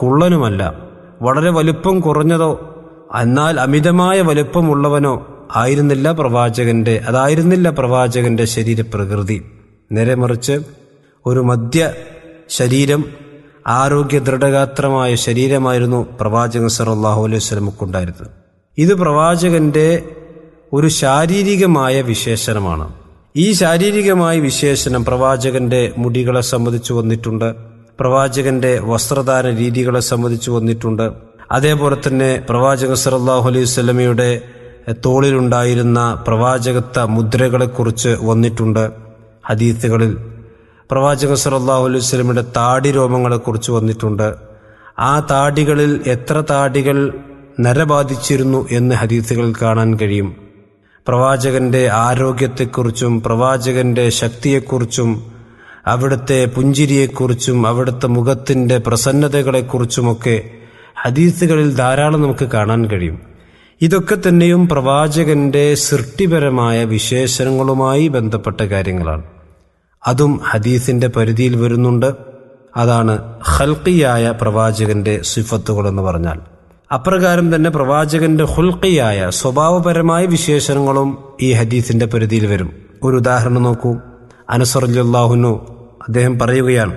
കുള്ളനുമല്ല വളരെ വലുപ്പം കുറഞ്ഞതോ എന്നാൽ അമിതമായ വലുപ്പമുള്ളവനോ ആയിരുന്നില്ല പ്രവാചകന്റെ അതായിരുന്നില്ല പ്രവാചകന്റെ ശരീരപ്രകൃതി നേരെ മറിച്ച് ഒരു മധ്യ ശരീരം ആരോഗ്യ ദൃഢഗാത്രമായ ശരീരമായിരുന്നു പ്രവാചകൻ സല്ലല്ലാഹു അലൈഹി വസല്ലമക്കുണ്ടായിരുന്നത് ഇത് പ്രവാചകന്റെ ഒരു ശാരീരികമായ വിശേഷണമാണ് ഈ ശാരീരികമായ വിശേഷണം പ്രവാചകന്റെ മുടികളെ സംബന്ധിച്ചു വന്നിട്ടുണ്ട് പ്രവാചകന്റെ വസ്ത്രധാരണ രീതികളെ സംബന്ധിച്ചു വന്നിട്ടുണ്ട് അതേപോലെ തന്നെ പ്രവാചകൻ സല്ലല്ലാഹു അലൈഹി വസല്ലമയുടെ തോളിലുണ്ടായിരുന്ന പ്രവാചകത്വ മുദ്രകളെക്കുറിച്ച് വന്നിട്ടുണ്ട് ഹദീസുകളിൽ പ്രവാചകൻ സല്ലല്ലാഹു അലൈഹി വസല്ലമയുടെ താടി രോമങ്ങളെക്കുറിച്ച് വന്നിട്ടുണ്ട് ആ താടികളിൽ എത്ര താടികൾ നരബാധിച്ചിരുന്നു എന്ന് ഹദീസുകളിൽ കാണാൻ കഴിയും പ്രവാചകന്റെ ആരോഗ്യത്തെക്കുറിച്ചും പ്രവാചകന്റെ ശക്തിയെക്കുറിച്ചും അവിടുത്തെ പുഞ്ചിരിയെക്കുറിച്ചും അവിടുത്തെ മുഖത്തിന്റെ പ്രസന്നതകളെക്കുറിച്ചുമൊക്കെ ഹദീസുകളിൽ ധാരാളം നമുക്ക് കാണാൻ കഴിയും ഇതൊക്കെ തന്നെയും പ്രവാചകന്റെ സൃഷ്ടിപരമായ വിശേഷണങ്ങളുമായി ബന്ധപ്പെട്ട കാര്യങ്ങളാണ് അതും ഹദീസിന്റെ പരിധിയിൽ വരുന്നുണ്ട് അതാണ് ഹൽക്കിയായ പ്രവാചകന്റെ സിഫത്തുകൾ എന്ന് പറഞ്ഞാൽ അപ്രകാരം തന്നെ പ്രവാചകന്റെ ഹുൽക്കിയായ സ്വഭാവപരമായ വിശേഷണങ്ങളും ഈ ഹദീസിന്റെ പരിധിയിൽ വരും ഒരു ഉദാഹരണം നോക്കൂ അനസറുല്ലാഹുനു അദ്ദേഹം പറയുകയാണ്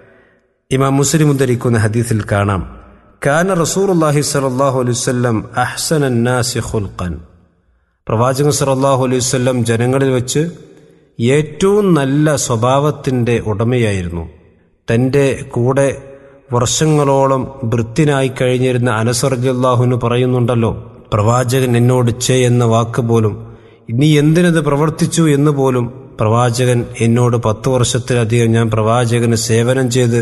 ഇമാം മുസ്ലിം ഉദ്ധരിക്കുന്ന ഹദീസിൽ കാണാം കാന റസൂർല്ലാഹി സലാഹു അലൈവല്ലം അഹ്സനാസി ഖുൽഖൻ പ്രവാചകൻ സലാഹു അലൈഹി വല്ലം ജനങ്ങളിൽ വെച്ച് ഏറ്റവും നല്ല സ്വഭാവത്തിൻ്റെ ഉടമയായിരുന്നു തൻ്റെ കൂടെ വർഷങ്ങളോളം വൃത്തിനായി കഴിഞ്ഞിരുന്ന അനസർജല്ലാഹുന് പറയുന്നുണ്ടല്ലോ പ്രവാചകൻ എന്നോട് ചേ എന്ന വാക്ക് പോലും നീ എന്തിനത് പ്രവർത്തിച്ചു എന്ന് പോലും പ്രവാചകൻ എന്നോട് പത്ത് വർഷത്തിലധികം ഞാൻ പ്രവാചകന് സേവനം ചെയ്ത്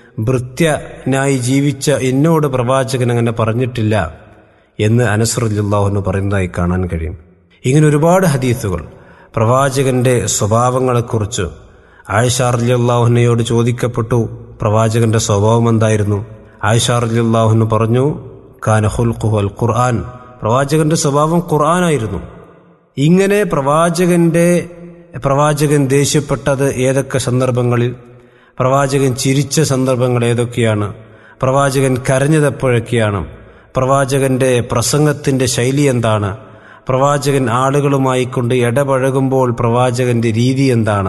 ഭൃത്യനായി ജീവിച്ച എന്നോട് പ്രവാചകൻ അങ്ങനെ പറഞ്ഞിട്ടില്ല എന്ന് അനസറുല്ലാഹുന് പറയുന്നതായി കാണാൻ കഴിയും ഇങ്ങനെ ഒരുപാട് ഹദീസുകൾ പ്രവാചകന്റെ സ്വഭാവങ്ങളെക്കുറിച്ച് ആയിഷാർലിയല്ലാഹുനയോട് ചോദിക്കപ്പെട്ടു പ്രവാചകന്റെ സ്വഭാവം എന്തായിരുന്നു ആയിഷാർലിയല്ലാഹുന് പറഞ്ഞു കാനഹുൽഖുഹു അൽ ഖുർആൻ പ്രവാചകന്റെ സ്വഭാവം ഖുർആനായിരുന്നു ഇങ്ങനെ പ്രവാചകന്റെ പ്രവാചകൻ ദേഷ്യപ്പെട്ടത് ഏതൊക്കെ സന്ദർഭങ്ങളിൽ പ്രവാചകൻ ചിരിച്ച സന്ദർഭങ്ങൾ ഏതൊക്കെയാണ് പ്രവാചകൻ കരഞ്ഞതെപ്പോഴൊക്കെയാണ് പ്രവാചകന്റെ പ്രസംഗത്തിന്റെ ശൈലി എന്താണ് പ്രവാചകൻ ആളുകളുമായി കൊണ്ട് ഇടപഴകുമ്പോൾ പ്രവാചകന്റെ രീതി എന്താണ്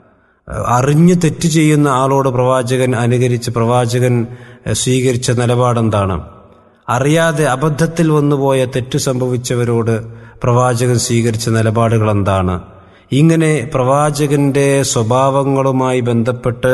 അറിഞ്ഞ് തെറ്റ് ചെയ്യുന്ന ആളോട് പ്രവാചകൻ അനുകരിച്ച് പ്രവാചകൻ സ്വീകരിച്ച നിലപാടെന്താണ് അറിയാതെ അബദ്ധത്തിൽ വന്നുപോയ തെറ്റു സംഭവിച്ചവരോട് പ്രവാചകൻ സ്വീകരിച്ച നിലപാടുകൾ എന്താണ് ഇങ്ങനെ പ്രവാചകന്റെ സ്വഭാവങ്ങളുമായി ബന്ധപ്പെട്ട്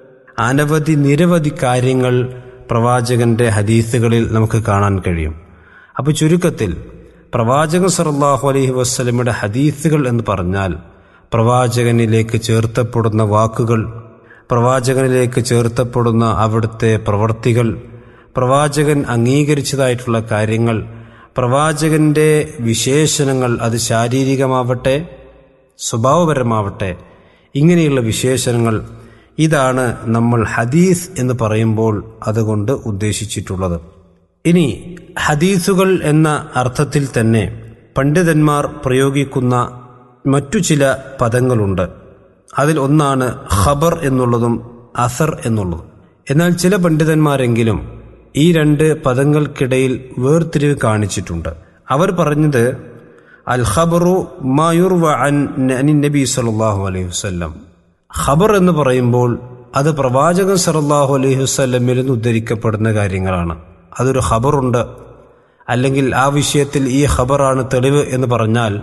അനവധി നിരവധി കാര്യങ്ങൾ പ്രവാചകന്റെ ഹദീസുകളിൽ നമുക്ക് കാണാൻ കഴിയും അപ്പോൾ ചുരുക്കത്തിൽ പ്രവാചകൻ സല്ലാഹു അലൈഹി വസ്ലമിയുടെ ഹദീസുകൾ എന്ന് പറഞ്ഞാൽ പ്രവാചകനിലേക്ക് ചേർത്തപ്പെടുന്ന വാക്കുകൾ പ്രവാചകനിലേക്ക് ചേർത്തപ്പെടുന്ന അവിടുത്തെ പ്രവർത്തികൾ പ്രവാചകൻ അംഗീകരിച്ചതായിട്ടുള്ള കാര്യങ്ങൾ പ്രവാചകന്റെ വിശേഷണങ്ങൾ അത് ശാരീരികമാവട്ടെ സ്വഭാവപരമാവട്ടെ ഇങ്ങനെയുള്ള വിശേഷണങ്ങൾ ഇതാണ് നമ്മൾ ഹദീസ് എന്ന് പറയുമ്പോൾ അതുകൊണ്ട് ഉദ്ദേശിച്ചിട്ടുള്ളത് ഇനി ഹദീസുകൾ എന്ന അർത്ഥത്തിൽ തന്നെ പണ്ഡിതന്മാർ പ്രയോഗിക്കുന്ന മറ്റു ചില പദങ്ങളുണ്ട് അതിൽ ഒന്നാണ് ഖബർ എന്നുള്ളതും അസർ എന്നുള്ളതും എന്നാൽ ചില പണ്ഡിതന്മാരെങ്കിലും ഈ രണ്ട് പദങ്ങൾക്കിടയിൽ വേർതിരിവ് കാണിച്ചിട്ടുണ്ട് അവർ പറഞ്ഞത് അൽ ഖബറു മായുർവ അൻ നബി സല്ലാഹു അലൈഹി വസ്ല്ലം ഖബർ എന്ന് പറയുമ്പോൾ അത് പ്രവാചകൻ സല്ലാഹു അലൈഹി വസ്ല്ലമിൽ നിന്ന് ഉദ്ധരിക്കപ്പെടുന്ന കാര്യങ്ങളാണ് അതൊരു ഖബറുണ്ട് അല്ലെങ്കിൽ ആ വിഷയത്തിൽ ഈ ഖബറാണ് തെളിവ് എന്ന് പറഞ്ഞാൽ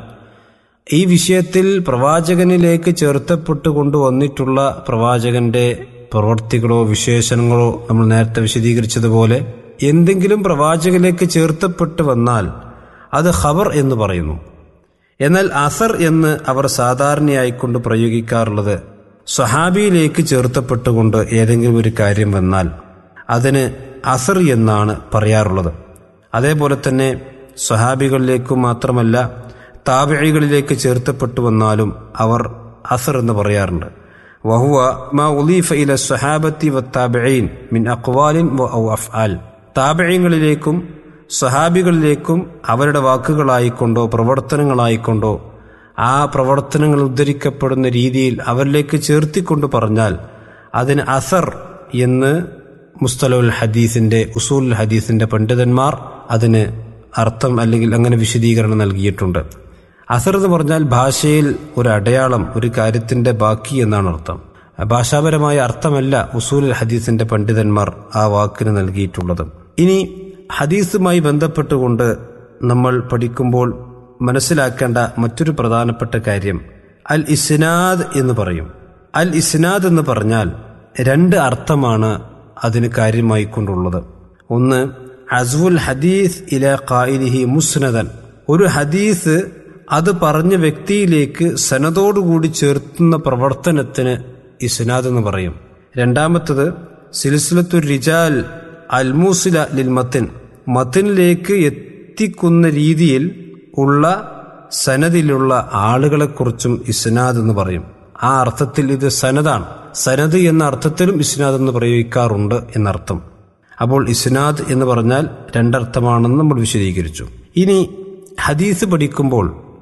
ഈ വിഷയത്തിൽ പ്രവാചകനിലേക്ക് ചേർത്തപ്പെട്ട് കൊണ്ടുവന്നിട്ടുള്ള പ്രവാചകന്റെ പ്രവർത്തികളോ വിശേഷണങ്ങളോ നമ്മൾ നേരത്തെ വിശദീകരിച്ചതുപോലെ എന്തെങ്കിലും പ്രവാചകനിലേക്ക് ചേർത്തപ്പെട്ട് വന്നാൽ അത് ഖബർ എന്ന് പറയുന്നു എന്നാൽ അസർ എന്ന് അവർ സാധാരണയായിക്കൊണ്ട് പ്രയോഗിക്കാറുള്ളത് സ്വഹാബിയിലേക്ക് ചേർത്തപ്പെട്ടുകൊണ്ട് ഏതെങ്കിലും ഒരു കാര്യം വന്നാൽ അതിന് അസർ എന്നാണ് പറയാറുള്ളത് അതേപോലെ തന്നെ സ്വഹാബികളിലേക്കും മാത്രമല്ല താബിഴികളിലേക്ക് ചേർത്തപ്പെട്ടു വന്നാലും അവർ അസർ എന്ന് പറയാറുണ്ട് വഹുവ മാ ഉലീഫ ഇല സ്വഹാബത്തി വ താബിഈൻ മിൻ അക്വാലിൻ വ ഔ അഫ്ആൽ താബിഴികളിലേക്കും സ്വഹാബികളിലേക്കും അവരുടെ വാക്കുകളായിക്കൊണ്ടോ പ്രവർത്തനങ്ങളായിക്കൊണ്ടോ ആ പ്രവർത്തനങ്ങൾ ഉദ്ധരിക്കപ്പെടുന്ന രീതിയിൽ അവരിലേക്ക് ചേർത്തിക്കൊണ്ട് പറഞ്ഞാൽ അതിന് അസർ എന്ന് മുസ്തലുൽ ഹദീസിന്റെ ഉസൂൽ ഹദീസിന്റെ പണ്ഡിതന്മാർ അതിന് അർത്ഥം അല്ലെങ്കിൽ അങ്ങനെ വിശദീകരണം നൽകിയിട്ടുണ്ട് അസർ എന്ന് പറഞ്ഞാൽ ഭാഷയിൽ ഒരു അടയാളം ഒരു കാര്യത്തിന്റെ ബാക്കി എന്നാണ് അർത്ഥം ഭാഷാപരമായ അർത്ഥമല്ല ഉസൂൽ ഹദീസിന്റെ പണ്ഡിതന്മാർ ആ വാക്കിന് നൽകിയിട്ടുള്ളത് ഇനി ഹദീസുമായി ബന്ധപ്പെട്ടുകൊണ്ട് നമ്മൾ പഠിക്കുമ്പോൾ മനസ്സിലാക്കേണ്ട മറ്റൊരു പ്രധാനപ്പെട്ട കാര്യം അൽ ഇസ്നാദ് എന്ന് പറയും അൽ ഇസ്നാദ് എന്ന് പറഞ്ഞാൽ രണ്ട് അർത്ഥമാണ് അതിന് കാര്യമായി കൊണ്ടുള്ളത് ഒന്ന് അസ്വുൽ ഹദീസ് ഇല ഖായിലിഹി മുസ്നദൻ ഒരു ഹദീസ് അത് പറഞ്ഞ വ്യക്തിയിലേക്ക് സനതോടുകൂടി ചേർത്തുന്ന പ്രവർത്തനത്തിന് ഇസ്നാദ് എന്ന് പറയും രണ്ടാമത്തത് സിൽസിലത്തു റിജാൽ അൽമൂസില ലിൽ മത്തിൻ മത്തിനിലേക്ക് എത്തിക്കുന്ന രീതിയിൽ ഉള്ള സനദിലുള്ള ആളുകളെക്കുറിച്ചും ഇസ്നാദ് എന്ന് പറയും ആ അർത്ഥത്തിൽ ഇത് സനദാണ് സനദ് എന്ന അർത്ഥത്തിലും ഇസ്നാദ് എന്ന് പ്രയോഗിക്കാറുണ്ട് എന്നർത്ഥം അപ്പോൾ ഇസ്നാദ് എന്ന് പറഞ്ഞാൽ രണ്ടർത്ഥമാണെന്ന് നമ്മൾ വിശദീകരിച്ചു ഇനി ഹദീസ് പഠിക്കുമ്പോൾ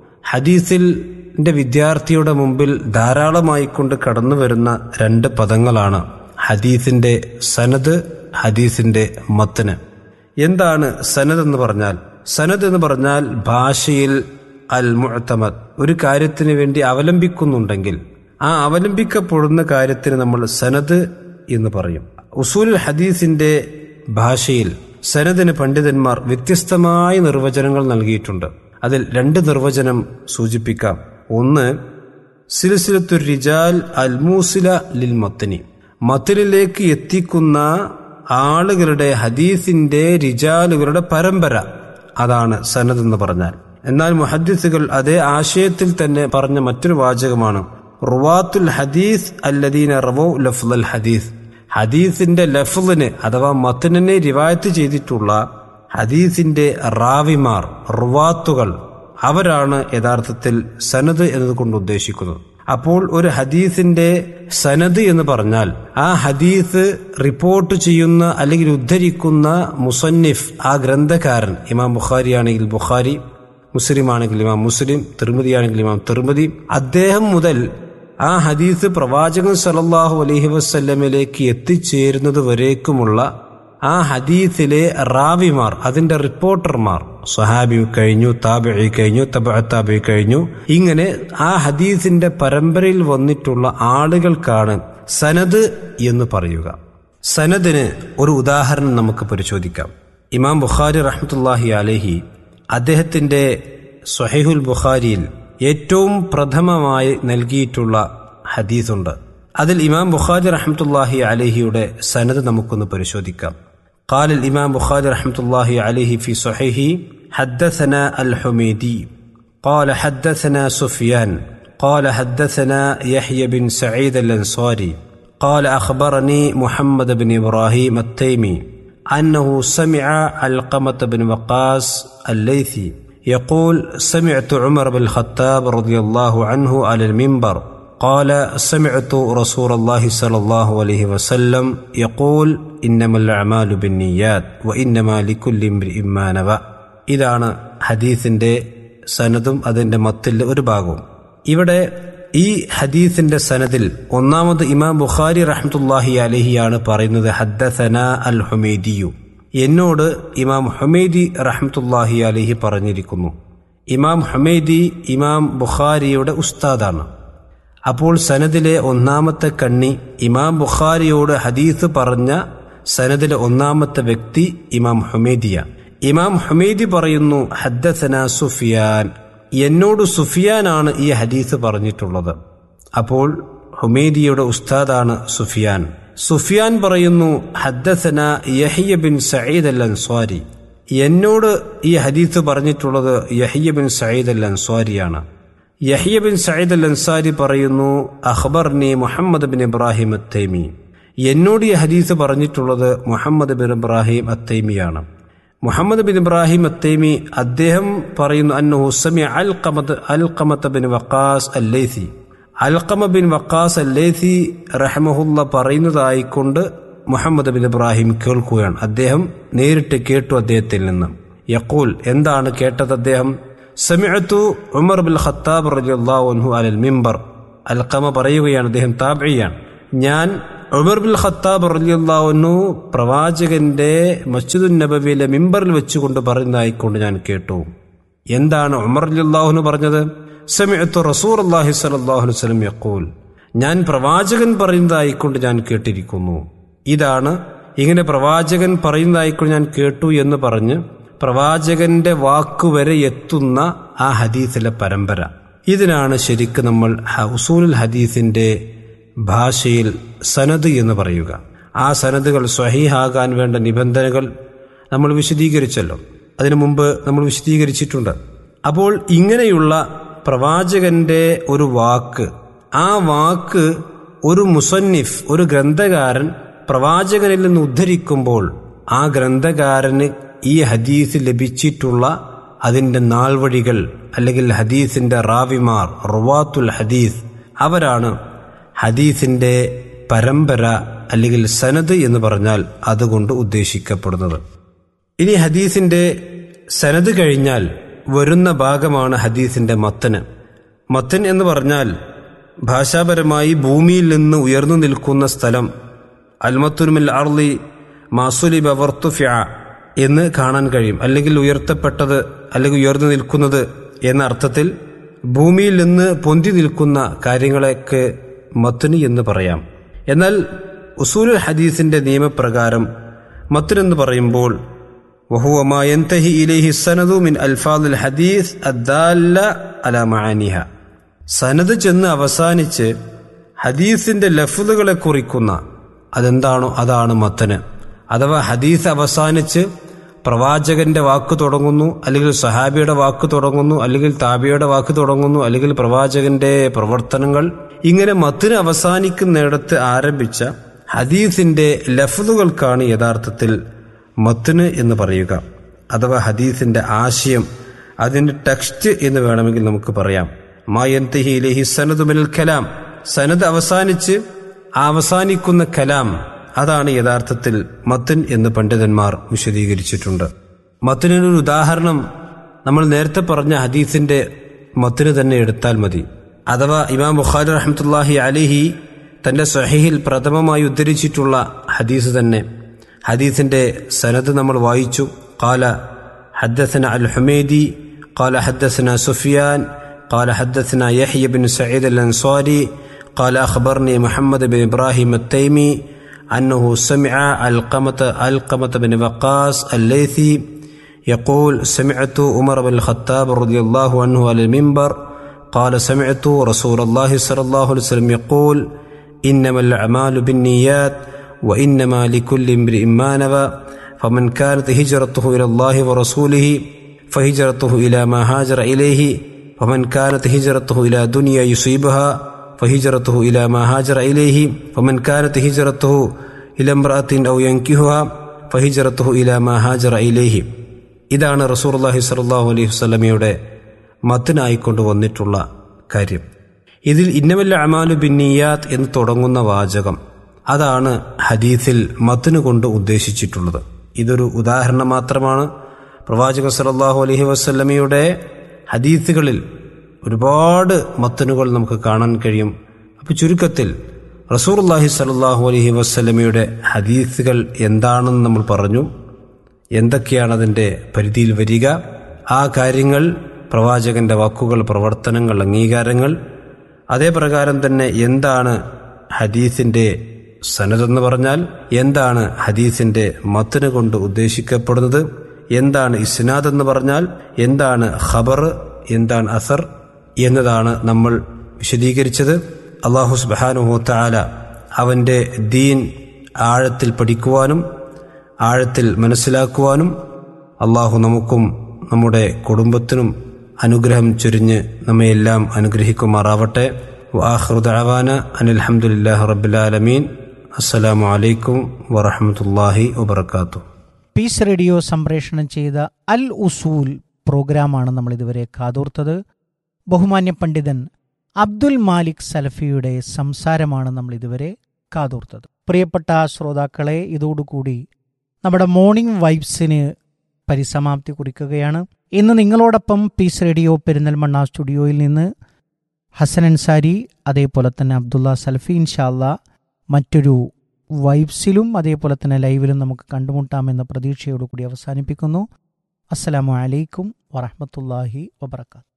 ഹദീസിന്റെ വിദ്യാർത്ഥിയുടെ മുമ്പിൽ ധാരാളമായി കൊണ്ട് കടന്നു വരുന്ന രണ്ട് പദങ്ങളാണ് ഹദീസിന്റെ സനദ് ഹദീസിന്റെ മത്തന് എന്താണ് സനദ് എന്ന് പറഞ്ഞാൽ സനദ് എന്ന് പറഞ്ഞാൽ ഭാഷയിൽ അൽ മുഅത്തമദ് ഒരു കാര്യത്തിന് വേണ്ടി അവലംബിക്കുന്നുണ്ടെങ്കിൽ ആ അവലംബിക്കപ്പെടുന്ന കാര്യത്തിന് നമ്മൾ സനദ് എന്ന് പറയും ഉസൂൽ ഹദീസിന്റെ ഭാഷയിൽ സനദിന് പണ്ഡിതന്മാർ വ്യത്യസ്തമായ നിർവചനങ്ങൾ നൽകിയിട്ടുണ്ട് അതിൽ രണ്ട് നിർവചനം സൂചിപ്പിക്കാം ഒന്ന് സിൽസിലത്തു റിജാൽ അൽ മൂസില ലിൽ മത്തനി മത്തനിലേക്ക് എത്തിക്കുന്ന ആളുകളുടെ ഹദീസിന്റെ റിജാലുകളുടെ പരമ്പര അതാണ് സനദ് എന്ന് പറഞ്ഞാൽ എന്നാൽ മുഹദ്ദിസുകൾ അതേ ആശയത്തിൽ തന്നെ പറഞ്ഞ മറ്റൊരു വാചകമാണ് റുവാത്തുൽ ഹദീസ് അല്ലദീന റവോ ലഫ്ലൽ ഹദീസ് ഹദീസിന്റെ ലഫ്ലിന് അഥവാ മത്തനെ റിവായത്ത് ചെയ്തിട്ടുള്ള ഹദീസിന്റെ റാവിമാർ റുവാത്തുകൾ അവരാണ് യഥാർത്ഥത്തിൽ സനദ് എന്നതുകൊണ്ട് ഉദ്ദേശിക്കുന്നത് അപ്പോൾ ഒരു ഹദീസിന്റെ സനദ് എന്ന് പറഞ്ഞാൽ ആ ഹദീസ് റിപ്പോർട്ട് ചെയ്യുന്ന അല്ലെങ്കിൽ ഉദ്ധരിക്കുന്ന മുസന്നിഫ് ആ ഗ്രന്ഥകാരൻ ഇമാം ബുഖാരി ആണെങ്കിൽ ബുഖാരി മുസ്ലിം ആണെങ്കിൽ ഇമാം മുസ്ലിം തിരുമതി ആണെങ്കിൽ ഇമാം തിരുമതി അദ്ദേഹം മുതൽ ആ ഹദീസ് പ്രവാചകൻ സലല്ലാഹു അലഹി വസ്ല്ലമിലേക്ക് എത്തിച്ചേരുന്നത് വരേക്കുമുള്ള ആ ഹദീസിലെ റാവിമാർ അതിന്റെ റിപ്പോർട്ടർമാർ സ്വഹാബി കഴിഞ്ഞു താബി കഴിഞ്ഞു തബ താബി കഴിഞ്ഞു ഇങ്ങനെ ആ ഹദീസിന്റെ പരമ്പരയിൽ വന്നിട്ടുള്ള ആളുകൾക്കാണ് സനദ് എന്ന് പറയുക സനദിന് ഒരു ഉദാഹരണം നമുക്ക് പരിശോധിക്കാം ഇമാം ബുഖാരി റഹ്മത്തുല്ലാഹി അലഹി അദ്ദേഹത്തിന്റെ സൊഹൈഹുൽ ബുഖാരിയിൽ ഏറ്റവും പ്രഥമമായി നൽകിയിട്ടുള്ള ഹദീസുണ്ട് അതിൽ ഇമാം ബുഖാരി റഹ്മത്തുല്ലാഹി അലഹിയുടെ സനത് നമുക്കൊന്ന് പരിശോധിക്കാം قال الإمام بخاري رحمة الله عليه في صحيحه حدثنا الحميدي قال حدثنا سفيان قال حدثنا يحيى بن سعيد الأنصاري قال أخبرني محمد بن إبراهيم التيمي أنه سمع علقمة بن وقاص الليثي يقول سمعت عمر بن الخطاب رضي الله عنه على المنبر قال سمعت رسول الله صلى الله عليه وسلم يقول إنما الأعمال بالنيات وإنما لكل امرئ ما نوى ഇതാണ് ഹദീസിന്റെ സനദും അതിന്റെ മത്തിൽ ഒരു ഭാഗവും ഇവിടെ ഈ ഹദീസിന്റെ സനദിൽ ഒന്നാമത് ഇമാം ബുഖാരി റഹ്മത്തുല്ലാഹി അലഹിയാണ് പറയുന്നത് ഹദ്ദസന അൽ ഹുമൈദിയു എന്നോട് ഇമാം ഹുമൈദി റഹ്മത്തുല്ലാഹി അലഹി പറഞ്ഞിരിക്കുന്നു ഇമാം ഹുമൈദി ഇമാം ബുഖാരിയുടെ ഉസ്താദാണ് അപ്പോൾ സനദിലെ ഒന്നാമത്തെ കണ്ണി ഇമാം ബുഖാരിയോട് ഹദീസ് പറഞ്ഞ സനദിലെ ഒന്നാമത്തെ വ്യക്തി ഇമാം ഹുമൈദിയ ഇമാം ഹുമൈദി പറയുന്നു ഹദ്ദസന സുഫിയാൻ എന്നോട് സുഫിയാനാണ് ഈ ഹദീസ് പറഞ്ഞിട്ടുള്ളത് അപ്പോൾ ഹുമൈദിയുടെ ഉസ്താദാണ് സുഫിയാൻ സുഫിയാൻ പറയുന്നു ഹദ്ദസന Yahya bin Sayyid al Ansari എന്നോട് ഈ ഹദീസ് പറഞ്ഞിട്ടുള്ളത് യഹിയ ബിൻ സയ്യിദ് അൽ അൻസ്വാരിയാണ് Yahya bin Sayyid al Ansari പറയുന്നു അഖ്ബർനി മുഹമ്മദ് ബിൻ ഇബ്രാഹിം അത്തൈമി എന്നോട് ഈ ഹദീസ് പറഞ്ഞിട്ടുള്ളത് മുഹമ്മദ് ബിൻ ഇബ്രാഹിം അത്തൈമിയാണ് മുഹമ്മദ് ബിൻ ഇബ്രാഹിം അത്തൈമി അദ്ദേഹം പറയുന്നു അന്നഹു സമി Alqamah Alqamah bin Waqqas al Laythi Alqamah bin Waqqas al Laythi റഹമഹുല്ല പറയുന്നതായിക്കൊണ്ട് മുഹമ്മദ് ബിൻ ഇബ്രാഹിം കേൾക്കുകയാണ് അദ്ദേഹം നേരിട്ട് കേട്ടു അദ്ദേഹത്തിൽ നിന്ന് യക്കൂൽ എന്താണ് കേട്ടത് അദ്ദേഹം സമിഅത്തു ഉമർ ബിൻ ഖത്താബ് റളിയല്ലാഹു അൻഹു അലൽ മിമ്പർ അൽഖമ പറയുകയാണ് അദ്ദേഹം താബിയാണ് ഞാൻ ഉമർ ബിൻ ഖത്താബ് റളിയല്ലാഹു പ്രവാചകന്റെ മസ്ജിദുൻ നബവിയിലെ മിമ്പറിൽ വെച്ചുകൊണ്ട് പറയുന്നതായിക്കൊണ്ട് ഞാൻ കേട്ടു എന്താണ് ഉമർ റളിയല്ലാഹുനു പറഞ്ഞത് സമിഅത്തു റസൂലുള്ളാഹി സ്വല്ലല്ലാഹു അലൈഹി വസല്ലം യഖൂൽ ഞാൻ പ്രവാചകൻ പറയുന്നതായിക്കൊണ്ട് ഞാൻ കേട്ടിരിക്കുന്നു ഇതാണ് ഇങ്ങനെ പ്രവാചകൻ പറയുന്നതായിക്കൊണ്ട് ഞാൻ കേട്ടു എന്ന് പറഞ്ഞ് പ്രവാചകന്റെ വാക്കുവരെ എത്തുന്ന ആ ഹദീസിലെ പരമ്പര ഇതിനാണ് ശരിക്ക് നമ്മൾ ഉസൂലുൽ ഹദീസിന്റെ ഭാഷയിൽ സനദ് എന്ന് പറയുക ആ സനദുകൾ സ്വഹീഹാകാൻ വേണ്ട നിബന്ധനകൾ നമ്മൾ വിശദീകരിച്ചല്ലോ അതിനു മുമ്പ് നമ്മൾ വിശദീകരിച്ചിട്ടുണ്ട് അപ്പോൾ ഇങ്ങനെയുള്ള പ്രവാചകന്റെ ഒരു വാക്ക് ആ വാക്ക് ഒരു മുസന്നിഫ് ഒരു ഗ്രന്ഥകാരൻ പ്രവാചകനിൽ നിന്ന് ഉദ്ധരിക്കുമ്പോൾ ആ ഗ്രന്ഥകാരന് ഈ ഹദീസ് ലഭിച്ചിട്ടുള്ള അതിൻ്റെ നാൾവഴികൾ അല്ലെങ്കിൽ ഹദീസിന്റെ റാവിമാർ റുവാത്തുൽ ഹദീസ് അവരാണ് ഹദീസിന്റെ പരമ്പര അല്ലെങ്കിൽ സനദ് എന്ന് പറഞ്ഞാൽ അതുകൊണ്ട് ഉദ്ദേശിക്കപ്പെടുന്നത് ഇനി ഹദീസിന്റെ സനദ് കഴിഞ്ഞാൽ വരുന്ന ഭാഗമാണ് ഹദീസിന്റെ മത്തന് മത്തൻ എന്ന് പറഞ്ഞാൽ ഭാഷാപരമായി ഭൂമിയിൽ നിന്ന് ഉയർന്നു നിൽക്കുന്ന സ്ഥലം അൽമത്തുരുമിൽ അർലി മാസുലി ബവർത്തുഫ്യ എന്ന് കാണാൻ കഴിയും അല്ലെങ്കിൽ ഉയർത്തപ്പെട്ടത് അല്ലെങ്കിൽ ഉയർന്നു നിൽക്കുന്നത് എന്ന അർത്ഥത്തിൽ ഭൂമിയിൽ നിന്ന് പൊന്തി നിൽക്കുന്ന കാര്യങ്ങളെയൊക്കെ മത്തുനി എന്ന് പറയാം എന്നാൽ ഉസൂലുൽ ഹദീസിന്റെ നിയമപ്രകാരം മത്തുൻ എന്ന് പറയുമ്പോൾ وهو ما ينتهي إليه السند من ألفاظ الحديث الدالة على معانيها സനത് ചെന്ന് അവസാനിച്ച് ഹദീസിന്റെ ലഫ്ലുകളെ കുറിക്കുന്ന അതെന്താണോ അതാണ് മത്തന് അഥവാ ഹദീസ് അവസാനിച്ച് പ്രവാചകന്റെ വാക്ക് തുടങ്ങുന്നു അല്ലെങ്കിൽ സഹാബിയുടെ വാക്ക് തുടങ്ങുന്നു അല്ലെങ്കിൽ താബിയുടെ വാക്ക് തുടങ്ങുന്നു അല്ലെങ്കിൽ പ്രവാചകന്റെ പ്രവർത്തനങ്ങൾ ഇങ്ങനെ മത്തിന് അവസാനിക്കുന്നിടത്ത് ആരംഭിച്ച ഹദീസിന്റെ ലഫ്ലുകൾക്കാണ് യഥാർത്ഥത്തിൽ മത്തിന് എന്ന് പറയുക അഥവാ ഹദീസിന്റെ ആശയം അതിന്റെ ടെക്സ്റ്റ് എന്ന് വേണമെങ്കിൽ നമുക്ക് പറയാം മായന്തഹിലേഹി സനദ് മിനൽ കലാം സനദ് അവസാനിച്ച് ആ അവസാനിക്കുന്ന കലാം അതാണ് യഥാർത്ഥത്തിൽ മത്തൻ എന്ന് പണ്ഡിതന്മാർ വിശദീകരിച്ചിട്ടുണ്ട് മത്തിനൊരു ഉദാഹരണം നമ്മൾ നേരത്തെ പറഞ്ഞ ഹദീസിന്റെ മത്തിന് തന്നെ എടുത്താൽ മതി അഥവാ ഇമാം ബുഖാരി റഹ്മത്തുല്ലാഹി അലിഹി തന്റെ സഹീഹിൽ പ്രഥമമായി ഉദ്ധരിച്ചിട്ടുള്ള ഹദീസ് തന്നെ ഹദീസിന്റെ സനത് നമ്മൾ വായിച്ചു കാല حدثنا الحميدي قال حدثنا سفيان قال حدثنا يحيى بن سعيد الأنصاري قال أخبرني محمد بن إبراهيم التيمي أنه سمع القمة القمة بن وقاص الليثي يقول سمعت عمر بن الخطاب رضي الله عنه على المنبر قال سمعت رسول الله صلى الله عليه وسلم يقول إنما الأعمال بالنيات وإنما لكل امرئ ما نوى فمن كانت هجرته إلى الله ورسوله فهجرته إلى ما هاجر إليه ومن كانت هجرته إلى دنيا يصيبها فهجرته إلى ما هاجر إليه ومن كانت هجرته إلى امرأة أو ينكهها فهجرته إلى ما هاجر إليه ഇതാണ് റസൂർല്ലാഹി സലാഹു അലൈഹി വസ്ലമയുടെ മത്തിനായിക്കൊണ്ട് വന്നിട്ടുള്ള കാര്യം ഇതിൽ ഇന്നമല്ല അമാലു ബിന്നിയാത്ത് എന്ന് തുടങ്ങുന്ന വാചകം അതാണ് ഹദീസിൽ മത്തിന് കൊണ്ട് ഉദ്ദേശിച്ചിട്ടുള്ളത് ഇതൊരു ഉദാഹരണം മാത്രമാണ് പ്രവാചക സലാഹു അലഹി വസ്ലമയുടെ ഹദീസുകളിൽ ഒരുപാട് മത്തനുകൾ നമുക്ക് കാണാൻ കഴിയും അപ്പോൾ ചുരുക്കത്തിൽ റസൂർല്ലാഹി സലാഹു അലഹി വസ്ലമയുടെ ഹദീസുകൾ എന്താണെന്ന് നമ്മൾ പറഞ്ഞു എന്തൊക്കെയാണ് അതിൻ്റെ പരിധിയിൽ വരിക ആ കാര്യങ്ങൾ പ്രവാചകന്റെ വാക്കുകൾ പ്രവർത്തനങ്ങൾ അംഗീകാരങ്ങൾ അതേ പ്രകാരം തന്നെ എന്താണ് ഹദീസിന്റെ സനതെന്ന് പറഞ്ഞാൽ എന്താണ് ഹദീസിന്റെ മത്തിന് കൊണ്ട് ഉദ്ദേശിക്കപ്പെടുന്നത് എന്താണ് ഇസ്നാദ് എന്ന് പറഞ്ഞാൽ എന്താണ് ഖബർ എന്താണ് അസർ എന്നതാണ് നമ്മൾ വിശദീകരിച്ചത് അള്ളാഹു സുബാനുഹു താല അവന്റെ ദീൻ ആഴത്തിൽ പഠിക്കുവാനും ആഴത്തിൽ മനസ്സിലാക്കുവാനും അള്ളാഹു നമുക്കും നമ്മുടെ കുടുംബത്തിനും അനുഗ്രഹം ചൊരിഞ്ഞ് നമ്മയെല്ലാം അനുഗ്രഹിക്കുമാറാവട്ടെ വാഹൃദാന അനിൽഹമുല്ലാഹി റബ്ബുലാലമീൻ അസ്സലാമു അലൈക്കും വറഹമത്തല്ലാഹി വബർക്കാത്തു പീസ് റേഡിയോ സംപ്രേഷണം ചെയ്ത അൽ ഉസൂൽ പ്രോഗ്രാമാണ് നമ്മൾ ഇതുവരെ കാതോർത്തത് ബഹുമാന്യ പണ്ഡിതൻ അബ്ദുൽ മാലിക് സലഫിയുടെ സംസാരമാണ് നമ്മൾ ഇതുവരെ കാതോർത്തത് പ്രിയപ്പെട്ട ശ്രോതാക്കളെ ഇതോടുകൂടി നമ്മുടെ മോർണിംഗ് വൈബ്സിന് പരിസമാപ്തി കുറിക്കുകയാണ് ഇന്ന് നിങ്ങളോടൊപ്പം പീസ് റേഡിയോ പെരിന്തൽമണ്ണ സ്റ്റുഡിയോയിൽ നിന്ന് ഹസൻ അൻസാരി അതേപോലെ തന്നെ അബ്ദുള്ള സൽഫി ഇൻഷാല്ല മറ്റൊരു വൈബ്സിലും അതേപോലെ തന്നെ ലൈവിലും നമുക്ക് കണ്ടുമുട്ടാമെന്ന പ്രതീക്ഷയോടുകൂടി അവസാനിപ്പിക്കുന്നു അസ്സലാമു അലൈക്കും വറഹമത്തല്ലാഹി വബർക്കാത്തു